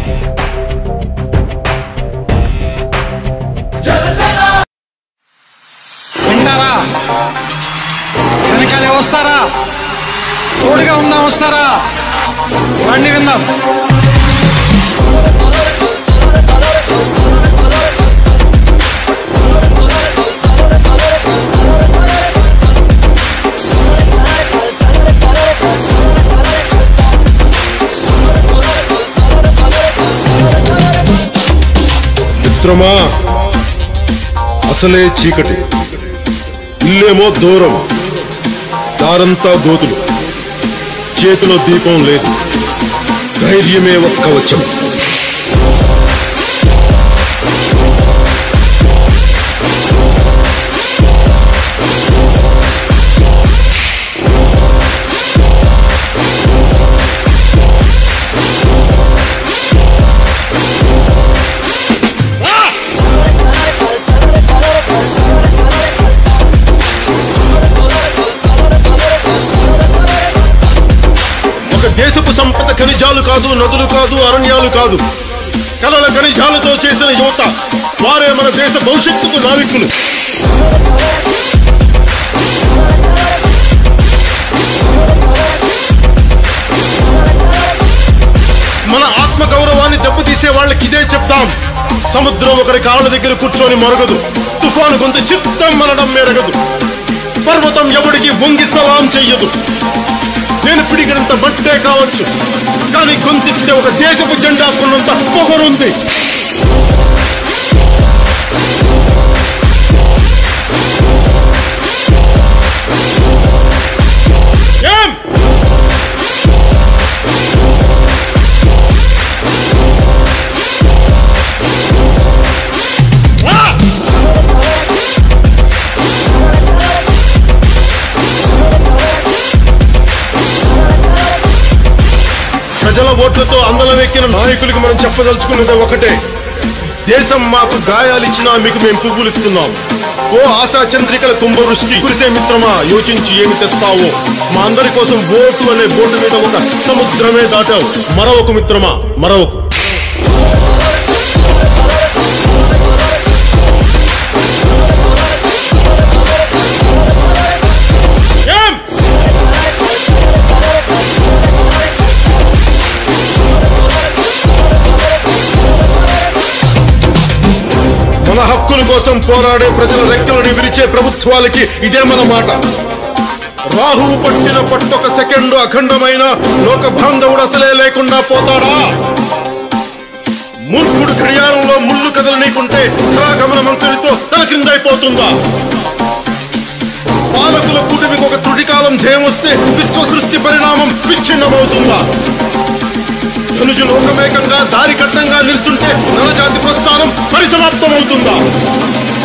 వింటారా వెనకాలే వస్తారా తోడుగా ఉందాం వస్తారా రండి విందాం మిత్రమా అసలే చీకటి ఇల్లేమో దూరం దారంతా గోతులు చేతిలో దీపం లేదు ధైర్యమే ఒక్క వచ్చం ఒక దేశపు సంపద ఖనిజాలు కాదు నదులు కాదు అరణ్యాలు కాదు కలల ఖనిజాలతో చేసిన యువత వారే మన దేశ భవిష్యత్తుకు నావికులు మన ఆత్మ గౌరవాన్ని దెబ్బతీసే వాళ్ళకి ఇదే చెప్తాం సముద్రం ఒకరి కాళ్ళ దగ్గర కూర్చొని మొరగదు తుఫాను గొంతు చిత్తం మనడం మెరగదు పర్వతం ఎవడికి వంగి సలాం చెయ్యదు నేను పిడిగినంత బట్టే కావచ్చు కానీ గొంతెత్తితే ఒక దేశపు జెండా కొన్నంత పొగరుంది ఏం ఆ! ప్రజల ఓట్లతో అందలం ఎక్కిన నాయకులకు మనం చెప్పదలుచుకున్నది ఒకటే దేశం మాకు గాయాలిచ్చినా మీకు మేము పువ్వులు ఇస్తున్నాం ఓ ఆశా చంద్రికల కుంభవృష్టి కురిసే మిత్రమా యోచించి ఏమి తెస్తావో మా అందరి కోసం ఓటు అనే బోటు మీద ఒక సముద్రమే దాటావు మరొక మిత్రమా మరొక ఏం మన హక్కుల కోసం పోరాడే ప్రజల రెక్కలని విరిచే ప్రభుత్వాలకి ఇదే మన మాట రాహువు పట్టిన పట్టొక సెకండు అఖండమైన లోక బాంధవుడు అసలే లేకుండా పోతాడా మూర్ఖుడు గడియారంలో ముళ్ళు కదలనీకుంటే ధరాగమన మంత్రితో తల క్రిందైపోతుందా పాలకుల కూటమికి ఒక త్రుటికాలం జయం వస్తే విశ్వ సృష్టి పరిణామం విచ్ఛిన్నమవుతుందా ధనుజు లోకమేకంగా దారి కట్టంగా నిల్చుంటే నరజాతి ప్రస్థానం పరిసమాప్తమవుతుందా